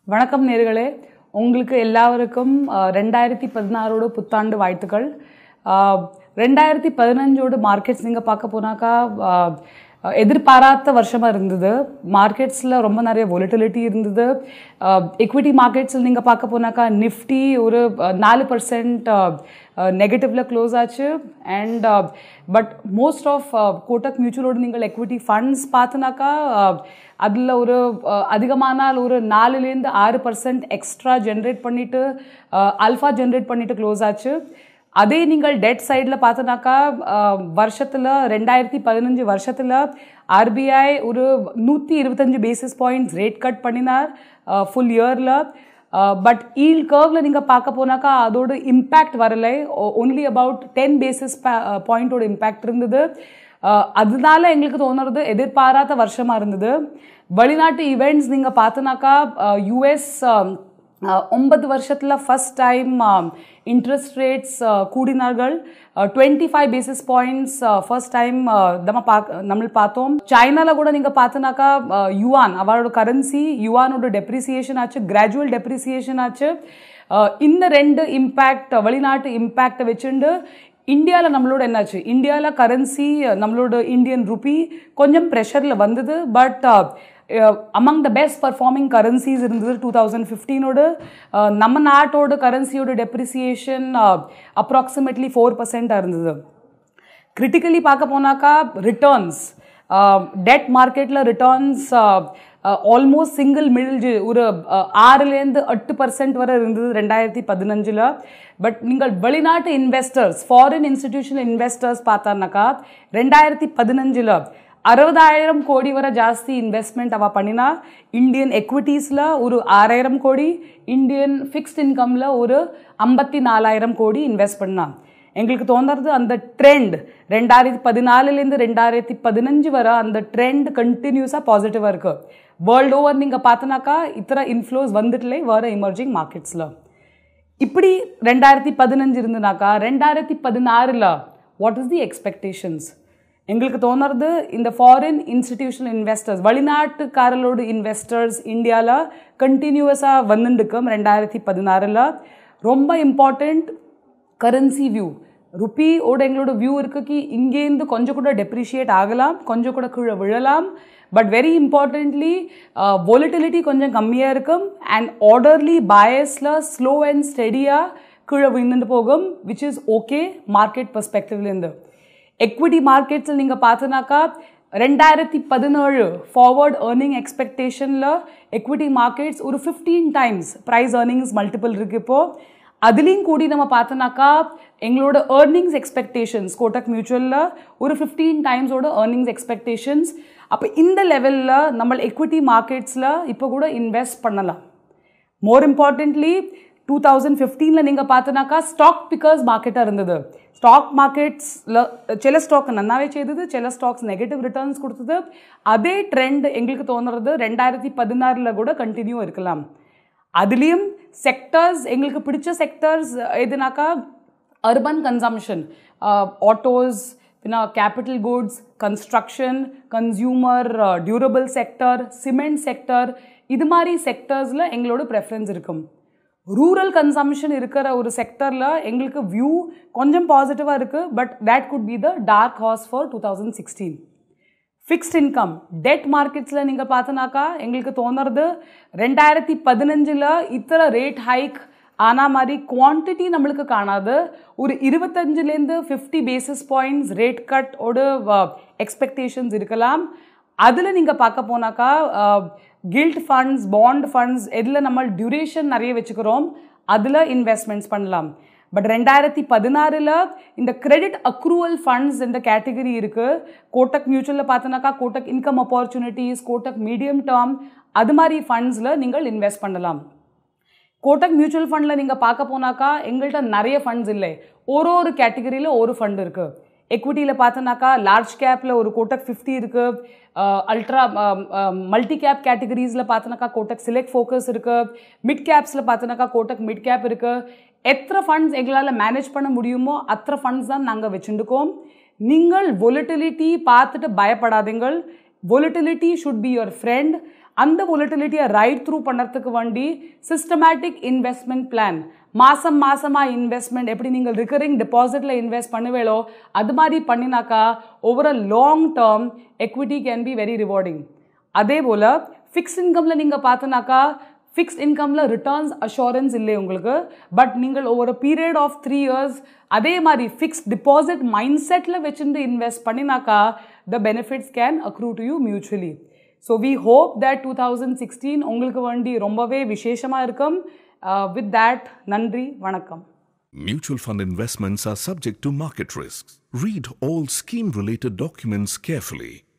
வணக்கம் நேர்களே உங்களுக்கு எல்லாருக்கும் அஹ், ரெண்டாயிரத்தி பதினாறோட புத்தாண்டு வாழ்த்துக்கள் அஹ், ரெண்டாயிரத்தி பதினஞ்சோட மார்க்கெட்ஸ் நீங்கள் பார்க்க போனாக்கா அஹ், எதிர்பாராத வருஷமாக இருந்தது மார்க்கெட்ஸில் ரொம்ப நிறைய volatility இருந்தது எக்விட்டி மார்க்கெட்ஸில் நீங்கள் பார்க்க போனாக்கா நிஃப்டி ஒரு அஹ், நாலு பர்சன்ட் நெகட்டிவில் க்ளோஸ் ஆச்சு and but most of Kotak மியூச்சுவலோட நீங்கள் எக்விட்டி ஃபண்ட்ஸ் பார்த்தினாக்கா அதில் ஒரு அஹ், அதிகமானால் ஒரு நாலுலேருந்து ஆறு பர்சன்ட் எக்ஸ்ட்ரா ஜென்ரேட் பண்ணிட்டு அல்ஃபா ஜென்ரேட் பண்ணிட்டு க்ளோஸ் ஆச்சு அதே நீங்கள் டெட் சைடில் பார்த்தனாக்கா வருஷத்தில் ரெண்டாயிரத்தி பதினஞ்சு வருஷத்தில் ஆர்பிஐ ஒரு நூற்றி இருபத்தஞ்சு பேசிஸ் பாயிண்ட்ஸ் ரேட் கட் பண்ணினார் ஃபுல் இயரில் பட் ஈல் கர்வில் நீங்கள் பார்க்க போனாக்கா அதோட இம்பேக்ட் வரலை ஒன்லி அபவுட் டென் பேசிஸ் பாயிண்டோட இம்பேக்ட் இருந்தது அஹ், அதனால எங்களுக்கு தோணுறது எதிர்பாராத வருஷமாக இருந்தது வெளிநாட்டு ஈவெண்ட்ஸ் நீங்கள் பார்த்தனாக்கா யூஎஸ் ஒன்பது வருஷத்தில் ஃபர்ஸ்ட் டைம் இன்ட்ரெஸ்ட் ரேட்ஸ் கூடினார்கள் twenty five basis points first time நம்ம பார்க்க நம்ம பார்த்தோம் சைனாவில் கூட நீங்கள் பார்த்தனாக்கா யுவான் அவரோட கரன்சி யுவானோட டெப்ரிசியேஷன் ஆச்சு கிராஜுவல் டெப்ரிசியேஷன் ஆச்சு அஹ், இந்த ரெண்டு இம்பேக்ட் வெளிநாட்டு இம்பேக்டை வச்சுண்டு இந்தியாவில் நம்மளோட என்னாச்சு இந்தியாவில் கரன்சி நம்மளோட இந்தியன் ருபி கொஞ்சம் ப்ரெஷரில் வந்தது but among the best performing currencies இருந்தது டூ தௌசண்ட் ஃபிஃப்டீனோட நம்ம நாட்டோட கரன்சியோட டெப்ரிசியேஷன் அப்ராக்சிமேட்லி ஃபோர் பர்சன்ட்டாக இருந்தது கிரிட்டிக்கலி பார்க்க போனாக்கா ரிட்டர்ன்ஸ் டெட் மார்க்கெட்டில் ரிட்டர்ன்ஸ் ஆல்மோஸ்ட் சிங்கிள் மிடில் ஒரு அஹ், ஆறுலேருந்து எட்டு பர்சன்ட் வரை இருந்தது ரெண்டாயிரத்தி பதினஞ்சில் பட் நீங்கள் வெளிநாட்டு இன்வெஸ்டர்ஸ் ஃபாரின் இன்ஸ்டிடியூஷனல் இன்வெஸ்டர்ஸ் பார்த்தானாக்கா ரெண்டாயிரத்தி பதினஞ்சில் அறுபதாயிரம் கோடி வரை ஜாஸ்தி இன்வெஸ்ட்மெண்ட் அவ பண்ணினா இந்தியன் எக்விட்டீஸில் ஒரு ஆறாயிரம் கோடி இந்தியன் ஃபிக்ஸ்ட் இன்கமில் ஒரு ஐம்பத்தி நாலாயிரம் கோடி இன்வெஸ்ட் பண்ணா எங்களுக்கு தோணுறது அந்த ட்ரெண்ட் ரெண்டாயிரத்தி பதினாலுலேருந்து ரெண்டாயிரத்தி பதினஞ்சு வரை அந்த ட்ரெண்ட் கண்டினியூஸாக பாசிட்டிவாக இருக்குது வேர்ல்டு ஓவர் நீங்கள் பார்த்தனாக்கா இத்தனை இன்ஃப்ளோஸ் வந்துட்டுலே வர எமர்ஜிங் மார்க்கெட்ஸில் இப்படி ரெண்டாயிரத்தி பதினஞ்சு இருந்துனாக்கா ரெண்டாயிரத்தி பதினாறில் வாட் இஸ் தி எக்ஸ்பெக்டேஷன்ஸ் எங்களுக்கு தோணுறது இந்த ஃபாரின் இன்ஸ்டிடியூஷனல் இன்வெஸ்டர்ஸ் வெளிநாட்டுக்காரர்களோட இன்வெஸ்டர்ஸ் இந்தியாவில் கண்டினியூஸாக வந்துட்டுக்கும் ரெண்டாயிரத்தி பதினாறில் ரொம்ப இம்பார்ட்டண்ட் கரன்சி வியூ ருப்பியோட எங்களோட வியூ இருக்கு கி இங்கேருந்து கொஞ்சம் கூட டெப்ரிஷியேட் ஆகலாம் கொஞ்சம் கூட கீழே விழலாம் பட் வெரி இம்பார்ட்டன்ட்லி volatility கொஞ்சம் கம்மியாக இருக்கும் அண்ட் ஆர்டர்லி பயஸில் ஸ்லோ அண்ட் ஸ்டெடியாக கீழே விழுந்துட்டு போகும் விச் இஸ் ஓகே மார்க்கெட் பர்ஸ்பெக்டிவ்லேருந்து எக்விட்டி மார்க்கெட்ஸில் நீங்கள் பார்த்தனாக்கா ரெண்டாயிரத்தி பதினேழு ஃபார்வர்ட் ஏர்னிங் எக்ஸ்பெக்டேஷனில் எக்விட்டி மார்க்கெட்ஸ் ஒரு fifteen times price earnings multiple இருக்கு இப்போ அதுலேயும் கூடி நம்ம பார்த்தோன்னாக்கா எங்களோட ஏர்னிங்ஸ் எக்ஸ்பெக்டேஷன்ஸ் கோட்டக் மியூச்சுவலில் ஒரு ஃபிஃப்டீன் டைம்ஸோட ஏர்னிங்ஸ் எக்ஸ்பெக்டேஷன்ஸ் அப்போ இந்த லெவலில் நம்ம எக்விட்டி மார்க்கெட்ஸில் இப்போ கூட இன்வெஸ்ட் பண்ணலாம் மோர் இம்பார்ட்டன்ட்லி டூ தௌசண்ட் ஃபிஃப்டீனில் நீங்கள் பார்த்தனாக்கா ஸ்டாக் பிக்கர்ஸ் மார்க்கெட்டாக இருந்தது ஸ்டாக் மார்க்கெட்ஸில் சில ஸ்டாக் நன்னாவே செய்தது சில ஸ்டாக்ஸ் நெகட்டிவ் ரிட்டர்ன்ஸ் கொடுத்தது அதே ட்ரெண்ட் எங்களுக்கு தோணுறது ரெண்டாயிரத்தி பதினாறில் கூட கண்டினியூ இருக்கலாம் அதுலேயும் செக்டர்ஸ் எங்களுக்கு பிடிச்ச செக்டர்ஸ் எதுனாக்கா அர்பன் கன்சம்ஷன் ஆட்டோஸ் பின்ன capital goods construction consumer durable sector cement sector இது மாதிரி செக்டர்ஸில் எங்களோட ப்ரெஃபரன்ஸ் இருக்கும் ரூரல் கன்சம்ஷன் இருக்கிற ஒரு செக்டரில் எங்களுக்கு வியூ கொஞ்சம் பாசிட்டிவாக இருக்குது but that could be the dark horse for two thousand sixteen fixed income debt மார்க்கெட்ஸில் நீங்கள் பார்த்தனாக்கா எங்களுக்கு தோணுறது ரெண்டாயிரத்தி பதினஞ்சில் இத்தனை ரேட் ஹைக் ஆனா மாதிரி குவான்டிட்டி நம்மளுக்கு காணாது ஒரு இருபத்தஞ்சுலேருந்து fifty basis points rate cut ஓட எக்ஸ்பெக்டேஷன்ஸ் இருக்கலாம் அதில் நீங்கள் பார்க்க போனாக்கா கில்ட் ஃபண்ட்ஸ் பாண்ட் ஃபண்ட்ஸ் எதில் நம்ம டியூரேஷன் நிறைய வச்சுக்கிறோம் அதில் இன்வெஸ்ட்மெண்ட்ஸ் பண்ணலாம் பட் ரெண்டாயிரத்தி பதினாறில் இந்த கிரெடிட் அக்ரூவல் ஃபண்ட்ஸ் இந்த கேட்டகரி இருக்குது கோட்டக் மியூச்சுவலில் பார்த்தோன்னாக்கா Kotak income opportunities Kotak medium term அது மாதிரி ஃபண்ட்ஸில் நீங்கள் இன்வெஸ்ட் பண்ணலாம் கோட்டக் மியூச்சுவல் ஃபண்டில் நீங்கள் பார்க்க போனாக்கா எங்கள்கிட்ட நிறைய ஃபண்ட்ஸ் இல்லை ஒரு ஒரு கேட்டகரியில் ஒரு ஃபண்ட் இருக்குது எக்விட்டியில் பார்த்தோன்னாக்கா லார்ஜ் கேப்பில் ஒரு கோட்டக் ஃபிஃப்டி இருக்குது அல்ட்ரா மல்டி கேப் கேட்டகரிஸில் பார்த்தோன்னாக்கா கோட்டக் செலக்ட் ஃபோக்கஸ் இருக்குது மிட் கேப்ஸில் பார்த்தோன்னாக்கா கோட்டக் மிட் கேப் இருக்குது எத்தனை ஃபண்ட்ஸ் எங்களால் மேனேஜ் பண்ண முடியுமோ அத்தனை ஃபண்ட்ஸ் தான் நாங்கள் வச்சுருக்கோம் நீங்கள் volatility பார்த்துட்டு பயப்படாதீங்கள் volatility should be your friend அந்த volatility-ய ரைட் த்ரூ பண்ணுறதுக்கு வேண்டி சிஸ்டமேட்டிக் இன்வெஸ்ட்மெண்ட் பிளான் மாசம் மாசமா இன்வெஸ்ட்மெண்ட் எப்படி நீங்கள் ரிகரிங் டெபாசிட்ல இன்வெஸ்ட் பண்ணுவேளோ அது மாதிரி பண்ணினாக்கா over a long term equity can be very rewarding அதே போல் ஃபிக்ஸ்ட் இன்கமில் நீங்கள் பார்த்தனாக்கா ஃபிக்ஸ்ட் இன்கமில் ரிட்டர்ன்ஸ் அஷூரன்ஸ் இல்லை உங்களுக்கு பட் நீங்கள் ஒவ்வொரு பீரியட் ஆஃப் த்ரீ இயர்ஸ் அதே மாதிரி ஃபிக்ஸ்ட் டிபாசிட் மைண்ட் செட்டில் வச்சுட்டு இன்வெஸ்ட் பண்ணினாக்கா the benefits can accrue to you mutually so we hope that two thousand sixteen உங்களுக்கு வேண்டி ரொம்பவே விசேஷமாக இருக்கும் வித் தேட் நன்றி வணக்கம் Mutual fund investments are subject to market risks. Read all scheme related documents carefully.